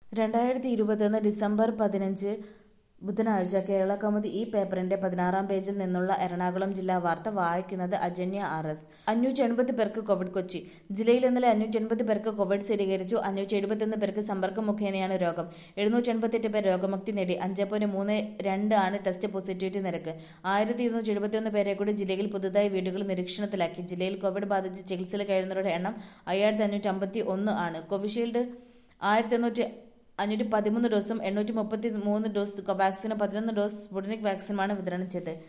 രണ്ടായിരത്തി ഇരുപത്തിയൊന്ന് ഡിസംബർ പതിനഞ്ച് ബുധനാഴ്ച കേരള കൗമുദി ഈ പേപ്പറിന്റെ പതിനാറാം പേജിൽ നിന്നുള്ള എറണാകുളം ജില്ലാ വാർത്ത വായിക്കുന്നത് അജന്യ ആർ എസ് അഞ്ഞൂറ്റി എൺപത് പേർക്ക് കോവിഡ് കൊച്ചി ജില്ലയിൽ ഇന്നലെ അഞ്ഞൂറ്റി എൺപത് പേർക്ക് കോവിഡ് സ്ഥിരീകരിച്ചു അഞ്ഞൂറ്റി എഴുപത്തിയൊന്ന് പേർക്ക് സമ്പർക്കം മുഖേനയാണ് രോഗം എഴുന്നൂറ്റി എൺപത്തെട്ട് പേർ രോഗമുക്തി നേടി അഞ്ച് പോയിന്റ് മൂന്ന് രണ്ട് ആണ് ടെസ്റ്റ് പോസിറ്റിവിറ്റി നിരക്ക് ആയിരത്തി ഇരുന്നൂറ്റി എഴുപത്തിയൊന്ന് പേരെ കൂടി ജില്ലയിൽ പുതുതായി വീടുകൾ നിരീക്ഷണത്തിലാക്കി ജില്ലയിൽ കോവിഡ് ബാധിച്ച് ചികിത്സയിൽ കഴിയുന്നവരുടെ എണ്ണം അയ്യായിരത്തി അഞ്ഞൂറ്റി അമ്പത്തി ഒന്ന് ആണ് കോവിഷീൽഡ് ആയിരത്തി എണ്ണൂറ്റി അഞ്ഞൂറ്റി പതിമൂന്ന് ഡോസും എണ്ണൂറ്റി മുപ്പത്തി മൂന്ന് ഡോസ് വാക്സിനും പതിനൊന്ന് ഡോസ് സ്പുട്നിക് വാക്സിനുമാണ് വിതരണം ചെയ്തത്